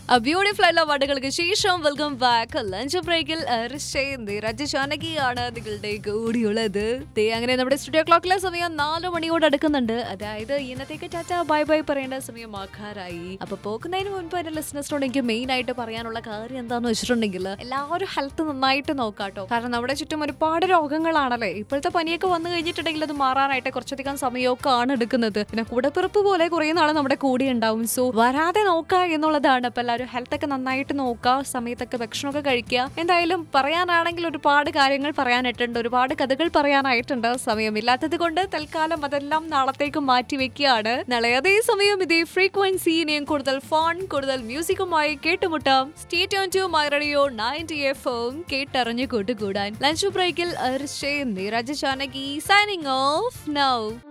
beautiful ആയിട്ടുള്ള പാട്ടുകൾക്ക് ശേഷം വെൽക്കം ബാക്ക് ലഞ്ച് ബ്രേക്കിൽ രജ ജാനകിയാണ് നിങ്ങളുടെ കൂടിയുള്ളത് ദേ അങ്ങനെ നമ്മുടെ സ്റ്റുഡിയോ ക്ലോക്കിലെ സമയം നാല് മണിയോട് അടുക്കുന്നുണ്ട് അതായത് ഇന്നത്തേക്ക് ടാറ്റ ബൈ ബൈ പറയേണ്ട സമയം ആക്കാറായി അപ്പൊ പോകുന്നതിന് മുൻപ് എന്റെ ലിസണേഴ്സിനോട് എനിക്ക് മെയിൻ ആയിട്ട് പറയാനുള്ള കാര്യം എന്താന്ന് വെച്ചിട്ടുണ്ടെങ്കിൽ എല്ലാവരും ഹെൽത്ത് നന്നായിട്ട് നോക്കാട്ടോ കാരണം നമ്മുടെ ചുറ്റും ഒരുപാട് രോഗങ്ങളാണല്ലേ ഇപ്പോഴത്തെ പനിയൊക്കെ വന്നു കഴിഞ്ഞിട്ടുണ്ടെങ്കിൽ അത് മാറാനായിട്ട് കുറച്ചധികം സമയമൊക്കെ ആണ് എടുക്കുന്നത് പിന്നെ കൂടപ്പിറപ്പ് പോലെ കുറേ നാൾ നമ്മുടെ കൂടെ ഉണ്ടാവും സോ വരാതെ നോക്കുക എന്നുള്ളതാണ് അപ്പൊ എല്ലാവരും ഹെൽത്ത് ഒക്കെ നന്നായിട്ട് നോക്കുക സമയത്തൊക്കെ ഭക്ഷണമൊക്കെ കഴിക്കുക എന്തായാലും പറയാനാണെങ്കിൽ ഒരുപാട് കാര്യങ്ങൾ പറയാനായിട്ടുണ്ട് ഒരുപാട് കഥകൾ പറയാനായിട്ടുണ്ട് സമയമില്ലാത്തത് കൊണ്ട് തൽക്കാലം അതെല്ലാം നാളത്തേക്ക് മാറ്റി വെക്കുകയാണ് നാളെ അതേ സമയം ഇതേ ഫ്രീക്വൻസിനെയും കൂടുതൽ ഫോൺ കൂടുതൽ മ്യൂസിക്കുമായി കേട്ടുമുട്ടാം stay tuned to my radio ninety F M കേട്ടറിഞ്ഞു കൂട്ടുകൂടാൻ ലഞ്ച് ബ്രേക്കിൽ Neeraj Janaki signing off now